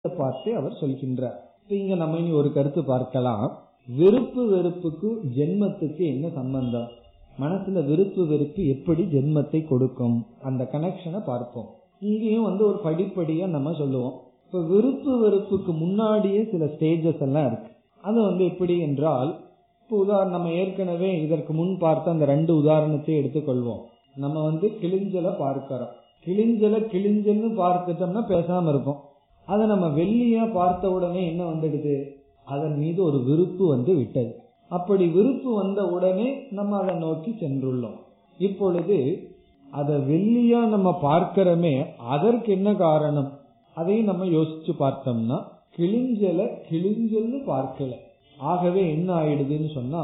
பார்த்து அவர் சொல்கின்றார் இப்ப இங்க நம்ம இனி ஒரு கருத்து பார்க்கலாம் விருப்பு வெறுப்புக்கு ஜென்மத்துக்கு என்ன சம்பந்தம் மனசுல விருப்பு வெறுப்பு எப்படி ஜென்மத்தை கொடுக்கும் அந்த கனெக்ஷனை பார்ப்போம் இங்கேயும் வந்து ஒரு படிப்படியா நம்ம சொல்லுவோம் இப்ப விருப்பு வெறுப்புக்கு முன்னாடியே சில ஸ்டேஜஸ் எல்லாம் இருக்கு அது வந்து எப்படி என்றால் இப்போ உதாரணம் நம்ம ஏற்கனவே இதற்கு முன் பார்த்த அந்த ரெண்டு உதாரணத்தை எடுத்துக்கொள்வோம் நம்ம வந்து கிளிஞ்சலை பார்க்கிறோம் கிளிஞ்சலை கிளிஞ்சல்னு பார்த்துட்டோம்னா பேசாம இருப்போம் அதை நம்ம வெள்ளியா பார்த்த உடனே என்ன வந்துடுது அதன் மீது ஒரு விருப்பு வந்து விட்டது அப்படி விருப்பு வந்த உடனே நம்ம அதை நோக்கி சென்றுள்ளோம் இப்பொழுது அதை வெள்ளியா நம்ம பார்க்கிறோமே அதற்கு என்ன காரணம் அதையும் நம்ம யோசிச்சு பார்த்தோம்னா கிளிஞ்சல கிளிஞ்சல்னு பார்க்கல ஆகவே என்ன ஆயிடுதுன்னு சொன்னா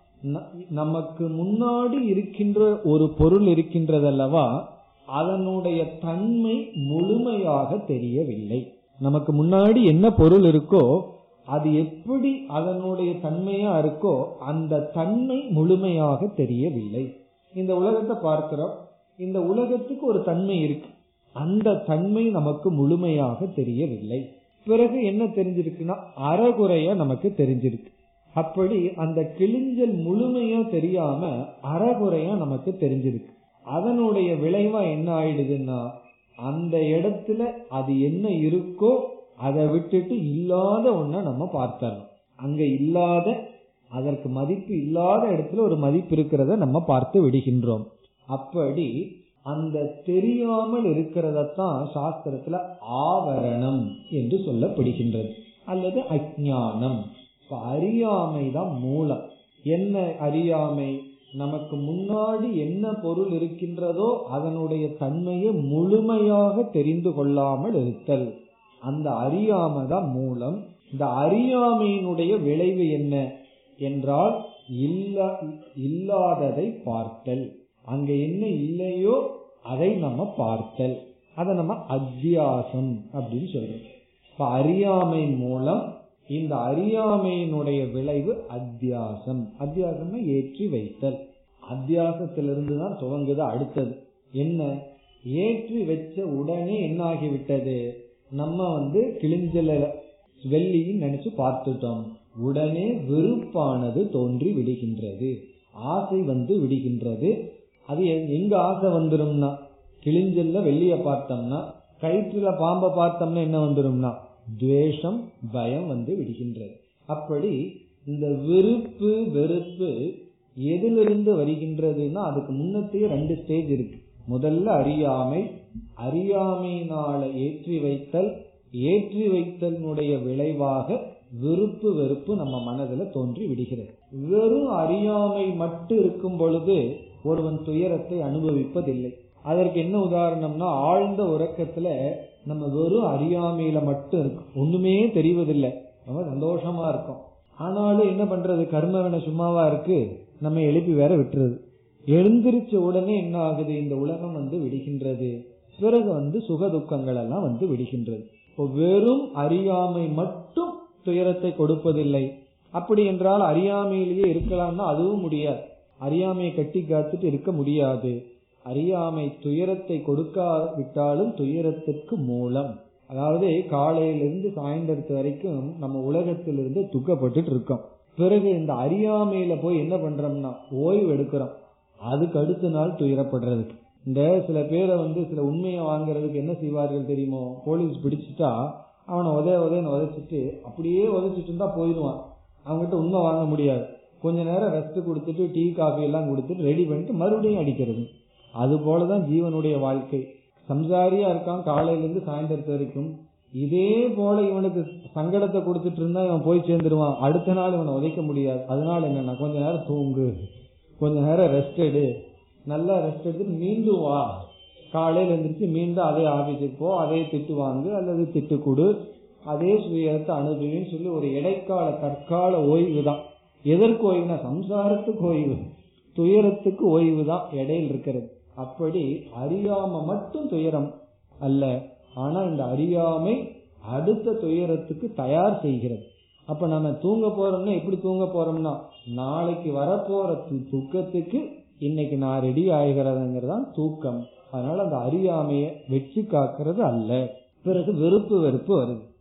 நமக்கு முன்னாடி இருக்கின்ற ஒரு பொருள் இருக்கின்றதல்லவா அதனுடைய தன்மை முழுமையாக தெரியவில்லை நமக்கு முன்னாடி என்ன பொருள் இருக்கோ அது எப்படி அதனுடைய தன்மையா இருக்கோ அந்த தன்மை முழுமையாக தெரியவில்லை இந்த உலகத்தை பார்க்கிறோம் இந்த உலகத்துக்கு ஒரு தன்மை இருக்கு அந்த தன்மை நமக்கு முழுமையாக தெரியவில்லை பிறகு என்ன தெரிஞ்சிருக்குன்னா அறகுறைய நமக்கு தெரிஞ்சிருக்கு அப்படி அந்த கிழிஞ்சல் முழுமையா தெரியாம அறகுறையா நமக்கு தெரிஞ்சிருக்கு அதனுடைய விளைவா என்ன ஆயிடுதுன்னா அந்த இடத்துல அது என்ன இருக்கோ அதை விட்டுட்டு இல்லாத ஒன்ன நம்ம பார்த்தரணும் அங்க இல்லாத அதற்கு மதிப்பு இல்லாத இடத்துல ஒரு மதிப்பு இருக்கிறத நம்ம பார்த்து விடுகின்றோம் அப்படி அந்த தெரியாமல் இருக்கிறதத்தான் சாஸ்திரத்துல ஆவரணம் என்று சொல்லப்படுகின்றது அல்லது அஜானம் இப்ப அறியாமை தான் மூலம் என்ன அறியாமை நமக்கு முன்னாடி என்ன பொருள் இருக்கின்றதோ அதனுடைய தன்மையை முழுமையாக தெரிந்து கொள்ளாமல் இருத்தல் அந்த அறியாமை தான் மூலம் இந்த அறியாமையினுடைய விளைவு என்ன என்றால் இல்லாததை பார்த்தல் அங்க என்ன இல்லையோ அதை நம்ம பார்த்தல் அதை நம்ம அத்தியாசம் அப்படின்னு சொல்றோம் இப்ப அறியாமை மூலம் இந்த அறியாமையினுடைய விளைவு அத்தியாசம் அத்தியாசம்னா ஏற்றி வைத்தல் அத்தியாசத்திலிருந்து தான் துவங்குது அடுத்தது என்ன ஏற்றி வச்ச உடனே என்ன ஆகிவிட்டது நம்ம வந்து கிழிஞ்சல வெள்ளின்னு நினைச்சு பார்த்துட்டோம் உடனே வெறுப்பானது தோன்றி விடுகின்றது ஆசை வந்து விடுகின்றது அது எங்க ஆசை வந்துரும்னா கிழிஞ்சல்ல வெள்ளிய பார்த்தோம்னா கயிற்றுல பாம்பை பார்த்தோம்னா என்ன வந்துரும்னா துவேஷம் பயம் வந்து விடுகின்றது அப்படி இந்த விருப்பு வெறுப்பு எதிலிருந்து வருகின்றதுன்னா அதுக்கு முன்னத்தையே ரெண்டு ஸ்டேஜ் இருக்கு முதல்ல அறியாமை அறியாமையினால ஏற்றி வைத்தல் ஏற்றி வைத்தலினுடைய விளைவாக விருப்பு வெறுப்பு நம்ம மனதில் தோன்றி விடுகிறது வெறும் அறியாமை மட்டும் இருக்கும் பொழுது ஒருவன் துயரத்தை அனுபவிப்பதில்லை அதற்கு என்ன உதாரணம்னா ஆழ்ந்த உறக்கத்துல நம்ம வெறும் அறியாமையில மட்டும் இருக்கும் ஒண்ணுமே தெரிவதில்லை நம்ம சந்தோஷமா இருக்கும் ஆனாலும் என்ன பண்றது கர்மவன சும்மாவா இருக்கு நம்ம எழுப்பி வேற விட்டுறது எழுந்திருச்ச உடனே என்ன ஆகுது இந்த உலகம் வந்து விடுகின்றது பிறகு வந்து சுக துக்கங்கள் எல்லாம் வந்து விடுகின்றது இப்போ வெறும் அறியாமை மட்டும் துயரத்தை கொடுப்பதில்லை அப்படி என்றால் அறியாமையிலேயே இருக்கலாம்னா அதுவும் முடியாது அறியாமையை கட்டி காத்துட்டு இருக்க முடியாது அறியாமை துயரத்தை கொடுக்காவிட்டாலும் துயரத்திற்கு மூலம் அதாவது காலையிலிருந்து சாயந்தரத்து வரைக்கும் நம்ம உலகத்திலிருந்து துக்கப்பட்டு இருக்கோம் பிறகு இந்த அறியாமையில போய் என்ன பண்றோம்னா ஓய்வு எடுக்கிறோம் அதுக்கு அடுத்த நாள் துயரப்படுறதுக்கு இந்த சில பேரை வந்து சில உண்மையை வாங்குறதுக்கு என்ன செய்வார்கள் தெரியுமோ போலீஸ் பிடிச்சிட்டா அவனை உதய உதயன்னு உதைச்சிட்டு அப்படியே உதைச்சிட்டு இருந்தா போயிடுவான் அவங்ககிட்ட உண்மை வாங்க முடியாது கொஞ்ச நேரம் ரெஸ்ட் கொடுத்துட்டு டீ காஃபி எல்லாம் கொடுத்துட்டு ரெடி பண்ணிட்டு மறுபடியும் அடிக்கிறது அது போலதான் ஜீவனுடைய வாழ்க்கை சம்சாரியா இருக்கான் காலையில இருந்து சாயந்தரத்து வரைக்கும் இதே போல இவனுக்கு சங்கடத்தை கொடுத்துட்டு இருந்தா இவன் போய் சேர்ந்துருவான் அடுத்த நாள் இவனை உதைக்க முடியாது அதனால என்னன்னா கொஞ்ச நேரம் தூங்கு கொஞ்ச நேரம் ரெஸ்ட் எடு நல்லா ரெஸ்ட் எடுத்து மீண்டும் வா காலையில எழுந்திரிச்சு மீண்டும் அதே ஆபீஸுக்கு போ அதே திட்டு வாங்கு அல்லது திட்டு கொடு அதே சுயத்தை அனுபவின்னு சொல்லி ஒரு இடைக்கால தற்கால ஓய்வு தான் எதற்கு ஓய்வுனா சம்சாரத்துக்கு ஓய்வு துயரத்துக்கு ஓய்வு தான் இடையில் இருக்கிறது அப்படி அறியாம மட்டும் துயரம் அல்ல ஆனா இந்த அறியாமை அடுத்த துயரத்துக்கு தயார் செய்கிறது அப்ப நம்ம தூங்க போறோம்னா எப்படி தூங்க போறோம்னா நாளைக்கு வரப்போற துக்கத்துக்கு இன்னைக்கு நான் ரெடி ஆகிறதுங்கிறதான் தூக்கம் அதனால அந்த அறியாமைய வெற்றி காக்கிறது அல்ல பிறகு வெறுப்பு வெறுப்பு வருது